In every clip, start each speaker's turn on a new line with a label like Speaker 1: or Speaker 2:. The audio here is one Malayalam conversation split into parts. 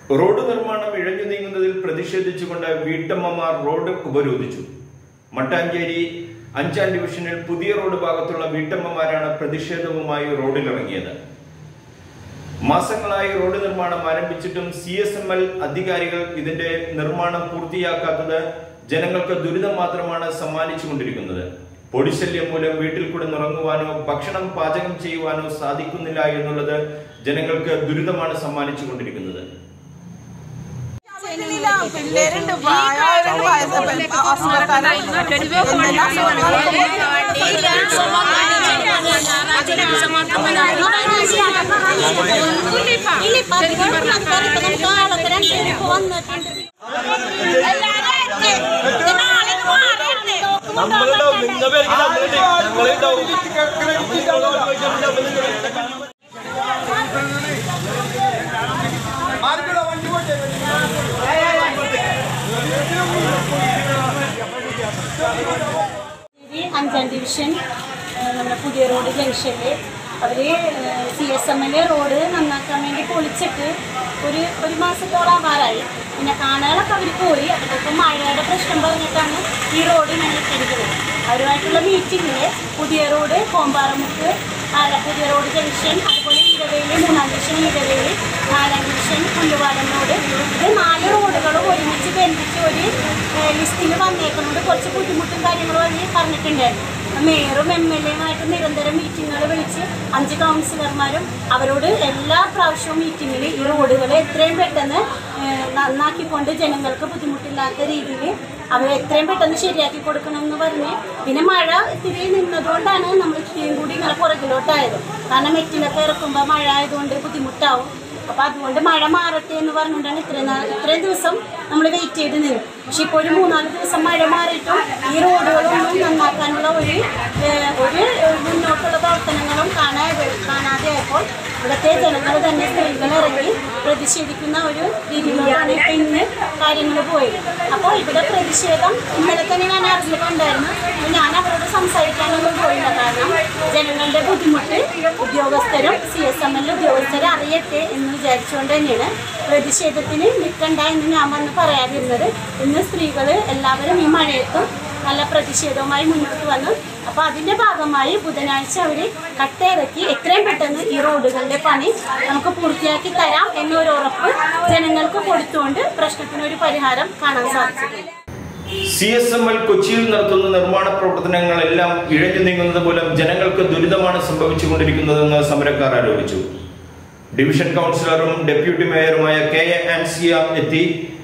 Speaker 1: റോഡ് നിർമ്മാണം ഇഴഞ്ഞു നീങ്ങുന്നതിൽ പ്രതിഷേധിച്ചുകൊണ്ട് വീട്ടമ്മമാർ റോഡ് ഉപരോധിച്ചു മട്ടാഞ്ചേരി അഞ്ചാം ഡിവിഷനിൽ പുതിയ റോഡ് ഭാഗത്തുള്ള വീട്ടമ്മമാരാണ് പ്രതിഷേധവുമായി റോഡിലിറങ്ങിയത് മാസങ്ങളായി റോഡ് നിർമ്മാണം ആരംഭിച്ചിട്ടും സി എസ് എം എൽ അധികാരികൾ ഇതിന്റെ നിർമ്മാണം പൂർത്തിയാക്കാത്തത് ജനങ്ങൾക്ക് ദുരിതം മാത്രമാണ് സമ്മാനിച്ചുകൊണ്ടിരിക്കുന്നത് പൊടിശല്യം മൂലം വീട്ടിൽ കിടന്നുറങ്ങുവാനോ ഭക്ഷണം പാചകം ചെയ്യുവാനോ സാധിക്കുന്നില്ല എന്നുള്ളത് ജനങ്ങൾക്ക് ദുരിതമാണ് സമ്മാനിച്ചുകൊണ്ടിരിക്കുന്നത്
Speaker 2: ചെയ്യുന്നില്ല. പിള്ളേരുണ്ട് പ്രായമായവരുണ്ട് വയസ്സ് അസുഖക്കാരുണ്ട് എന്തെല്ലാം
Speaker 3: നമ്മളുണ്ടാവും നിങ്ങൾ പേർക്ക് നമ്മളുണ്ട് ഞങ്ങളുണ്ടാവും
Speaker 4: ഈ അഞ്ചാം ഡിവിഷൻ ആ, നമ്മുടെ പുതിയ റോഡ് ജംഗ്ഷനിൽ അവർ C S M L road നന്നാക്കാൻ വേണ്ടി പൊളിച്ചിട്ട് ഒരു ഒരു മാസത്തോളം ആവാറായി പിന്നെ കാണാനൊക്കെ അവർ പോയി അതിപ്പോൾ മഴയുടെ പ്രശ്നം പറഞ്ഞിട്ടാണ് ഈ റോഡ് ഇങ്ങനെ ഇട്ടിരിക്കുന്നത് അവരുമായിട്ടുള്ള മീറ്റിങ്ങിൽ പുതിയ റോഡ് കോമ്പാറമുക്ക് ആല പുതിയ റോഡ് ജംഗ്ഷൻ അതുപോലെ ഇരവേലി മൂന്നാം ഡിവിഷൻ ഇരവേലി നാലാം ഡിവിഷൻ പുല്ലുവാടൻ റോഡ് ഇത് നാല് റോഡുകളും ഒരുമിച്ച് ബന്ധിച്ച് ഒരു ലിസ്റ്റിൽ വന്നേക്കുന്നതുകൊണ്ട് കുറച്ച് ബുദ്ധിമുട്ടും കാര്യങ്ങളും അവർ പറഞ്ഞിട്ടുണ്ടായിരുന്നു മേയറും എം എൽ എയുമായിട്ട് നിരന്തരം മീറ്റിങ്ങുകൾ വിളിച്ച് അഞ്ച് കൗൺസിലർമാരും അവരോട് എല്ലാ പ്രാവശ്യവും മീറ്റിങ്ങിൽ ഈ റോഡുകൾ എത്രയും പെട്ടെന്ന് ഏഹ്, നന്നാക്കിക്കൊണ്ട് ജനങ്ങൾക്ക് ബുദ്ധിമുട്ടില്ലാത്ത രീതിയിൽ അവർ എത്രയും പെട്ടെന്ന് ശരിയാക്കി കൊടുക്കണം എന്ന് പറഞ്ഞ് പിന്നെ മഴ ഇത്തിരി നിന്നതുകൊണ്ടാണ് നമ്മൾ ഇത്തിരിയും കൂടി ഇങ്ങനെ പുറകിലോട്ടായത് കാരണം മെറ്റിലൊക്കെ ഇറക്കുമ്പോൾ മഴ ആയതുകൊണ്ട് ബുദ്ധിമുട്ടാവും അപ്പൊ അതുകൊണ്ട് മഴ മാറട്ടെ എന്ന് പറഞ്ഞുകൊണ്ടാണ് ഇത്രയും നാൾ ഇത്രയും ദിവസം നമ്മൾ വെയിറ്റ് ചെയ്ത് നിന്നു പക്ഷെ ഇപ്പോൾ ഒരു മൂന്നാല് ദിവസം മഴ മാറിയിട്ടും ഈ റോഡുകളൊന്നും നന്നാക്കാനുള്ള ഒരു ഏഹ്, ഒരു ഏഹ്, മുന്നോട്ടുള്ള പ്രവർത്തനങ്ങളും കാണാതെ കാണാതെ ആയപ്പോൾ ഇവിടുത്തെ ജനങ്ങൾ തന്നെ സ്ത്രീകൾ ഇറങ്ങി പ്രതിഷേധിക്കുന്ന ഒരു രീതിയിലൂടെയാണ് ഇപ്പം ഇന്ന് കാര്യങ്ങൾ പോയത് അപ്പോൾ ഇവിടെ പ്രതിഷേധം ഇന്നലെ തന്നെ ഞാൻ അറിഞ്ഞിട്ടുണ്ടായിരുന്നു അപ്പോൾ ഞാൻ അവരോട് സംസാരിക്കാനൊന്നും പോയില്ല കാരണം ജനങ്ങളുടെ ബുദ്ധിമുട്ട് ഉദ്യോഗസ്ഥരും സി എസ് എം എൽ ഉദ്യോഗസ്ഥരും അറിയട്ടെ എന്ന് വിചാരിച്ചുകൊണ്ട് തന്നെയാണ് പ്രതിഷേധത്തിന് നിൽക്കണ്ട എന്ന് ഞാൻ വന്ന് പറയാതിരുന്നത് ഇന്ന് സ്ത്രീകൾ എല്ലാവരും ഈ മഴയത്തും നല്ല പ്രതിഷേധവുമായി മുന്നോട്ട് വന്നു അപ്പോൾ അതിൻ്റെ ഭാഗമായി ബുധനാഴ്ച അവർ കട്ടയിറക്കി എത്രയും പെട്ടെന്ന് ഈ റോഡുകളുടെ പണി നമുക്ക് പൂർത്തിയാക്കി തരാം എന്നൊരു ഉറപ്പ് ജനങ്ങൾക്ക് കൊടുത്തുകൊണ്ട് പ്രശ്നത്തിനൊരു പരിഹാരം കാണാൻ സാധിച്ചിട്ടുണ്ട്
Speaker 1: സി എസ് എം എൽ കൊച്ചിയിൽ നടത്തുന്ന നിർമ്മാണ പ്രവർത്തനങ്ങളെല്ലാം ഇഴഞ്ഞു നീങ്ങുന്നത് മൂലം ജനങ്ങൾക്ക് ദുരിതമാണ് സംഭവിച്ചുകൊണ്ടിരിക്കുന്നതെന്ന് സമരക്കാർ ആരോപിച്ചു ഡിവിഷൻ കൗൺസിലറും ഡെപ്യൂട്ടി മേയറുമായ കെ എ ആൻസിയ എത്തി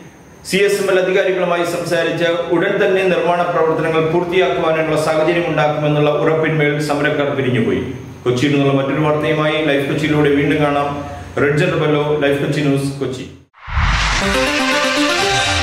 Speaker 1: സി എസ് എം എൽ അധികാരികളുമായി സംസാരിച്ച് ഉടൻ തന്നെ നിർമ്മാണ പ്രവർത്തനങ്ങൾ പൂർത്തിയാക്കുവാനുള്ള സാഹചര്യം ഉണ്ടാക്കുമെന്നുള്ള ഉറപ്പിന്മേൽ സമരക്കാർ പിരിഞ്ഞുപോയി കൊച്ചിയിൽ നിന്നുള്ള മറ്റൊരു വാർത്തയുമായി ലൈഫ് കൊച്ചിയിലൂടെ വീണ്ടും കാണാം റെഡ് ജെർബല്ലോ ലൈഫ് കൊച്ചി ന്യൂസ് കൊച്ചി